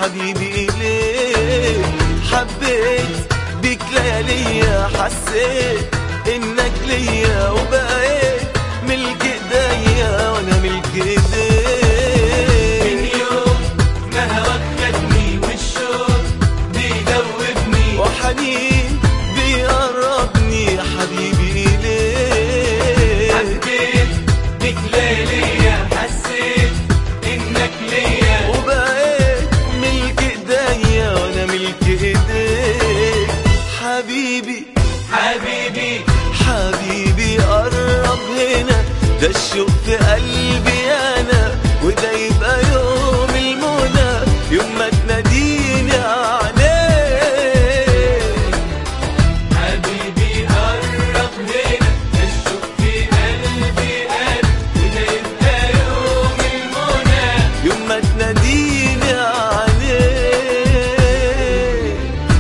حبيبي إليك حبيت بيك لياليا حسيت إنك ليا وبقيت ملك إيديا وأنا ملك إيديك من يوم ما هواك خدني والشوق بيدوبني وحنين بيقربني يا حبيبي إليك حبيت بك ليليا حسيت انك ليا وبقيت ملك ايديا وانا ملك ايديك حبيبي حبيبي حبيبي قرب هنا ده الشوق في قلبي انا وده يبقى يوم المنى يوم ما تناديني عليك حبيبي قرب هنا الشوق في قلبي قال وده يبقى يوم المنى يوم ما تناديني عليك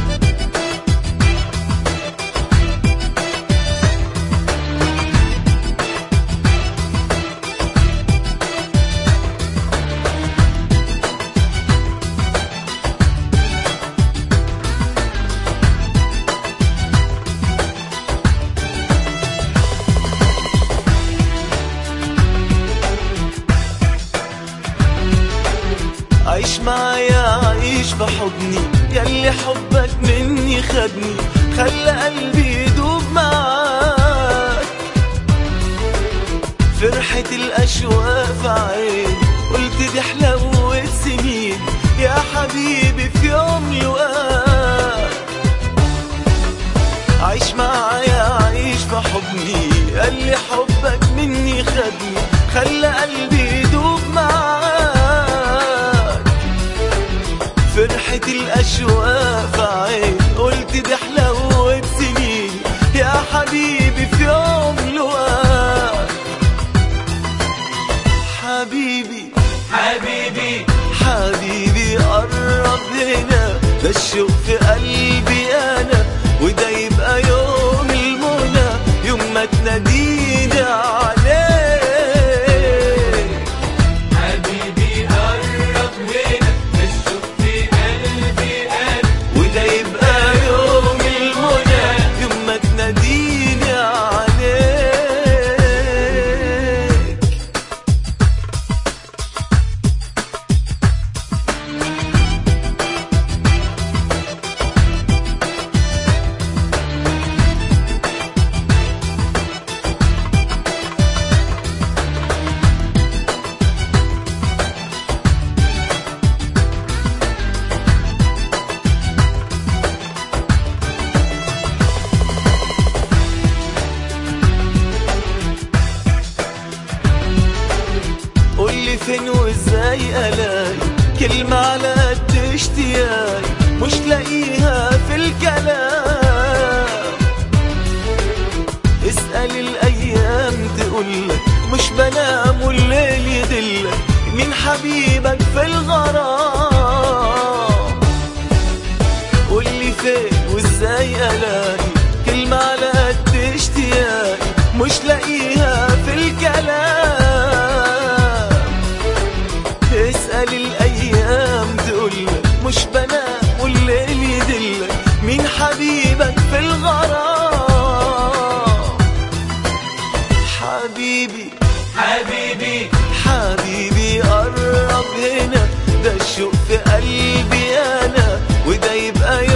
عيش معايا عيش في حضني ياللي حبك مني خدني خلى قلبي يدوب معاك فرحة الأشواق في عين قلت دي حلوة سنين يا حبيبي في يوم لقاك عيش معايا عيش في حضني قالي حبك مني خدني خلى قلبي يدوب معاك فرحة الأشواق في عين قلت دي حلوة سنين يا حبيبي في يوم لقاك حبيبي حبيبي حبيبي قرب هنا ده الشوق في قلبي انا وده يبقى يوم المنى يوم ما تناديني عليك حبيبي قرب هنا الشوق في قلبي قال وده يبقى يوم المنى يوم ما تناديني عليك قولي فين وازاي الاقي كلمة على قد اشتياقي مش لاقيها في الكلام اسأل الايام تقولك مش بنام والليل يدلك مين حبيبك في الغرام قولي فين وازاي الاقي كلمة على قد اشتياقي مش لاقيها في الكلام اسأل الايام تقولك مش بنام والليل يدلك مين حبيبك في الغرام حبيبي حبيبي حبيبي قرب هنا ده الشوق في قلبي انا وده يبقى